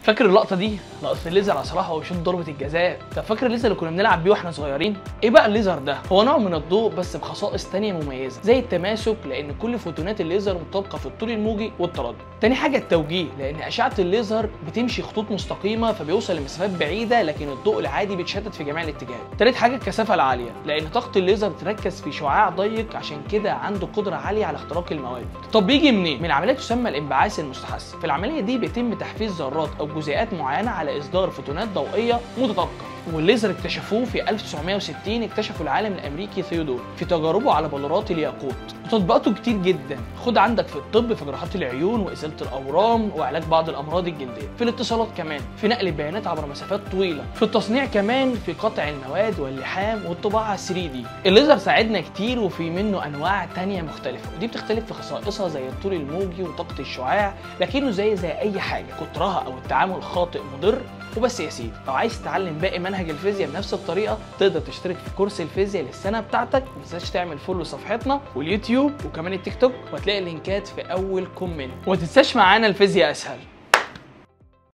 فاكر اللقطه دي لقطه الليزر على صلاح وهو بيشوط ضربه الجزاء طب فاكر الليزر اللي كنا بنلعب بيه واحنا صغيرين ايه بقى الليزر ده هو نوع من الضوء بس بخصائص تانية مميزه زي التماسك لان كل فوتونات الليزر مطابقه في الطول الموجي والتردد تاني حاجه التوجيه لان اشعه الليزر بتمشي خطوط مستقيمه فبيوصل لمسافات بعيده لكن الضوء العادي بيتشتت في جميع الاتجاهات تالت حاجه الكثافه العاليه لان طاقه الليزر بتركز في شعاع ضيق عشان كده عنده قدره عاليه على اختراق المواد طب بيجي منين من عمليه تسمى الانبعاث المستحث في العمليه دي بيتم تحفيز ذرات او جزيئات معينه على اصدار فوتونات ضوئيه متطابقه والليزر اكتشفوه في 1960 اكتشفه العالم الامريكي ثيودور في تجاربه على بلورات الياقوت وتطبيقاته كتير جدا خد عندك في الطب في جراحات العيون وازاله الاورام وعلاج بعض الامراض الجلديه في الاتصالات كمان في نقل البيانات عبر مسافات طويله في التصنيع كمان في قطع المواد واللحام والطباعه 3 دي الليزر ساعدنا كتير وفي منه انواع تانية مختلفه ودي بتختلف في خصائصها زي الطول الموجي وطاقه الشعاع لكنه زي زي اي حاجه كترها او التعامل الخاطئ مضر وبس يا سيدي لو عايز تتعلم باقي منهج الفيزياء بنفس الطريقه تقدر تشترك في كورس الفيزياء للسنه بتاعتك ما تنساش تعمل فولو صفحتنا واليوتيوب وكمان التيك توك وهتلاقي اللينكات في اول كومنت وما تنساش معانا الفيزياء اسهل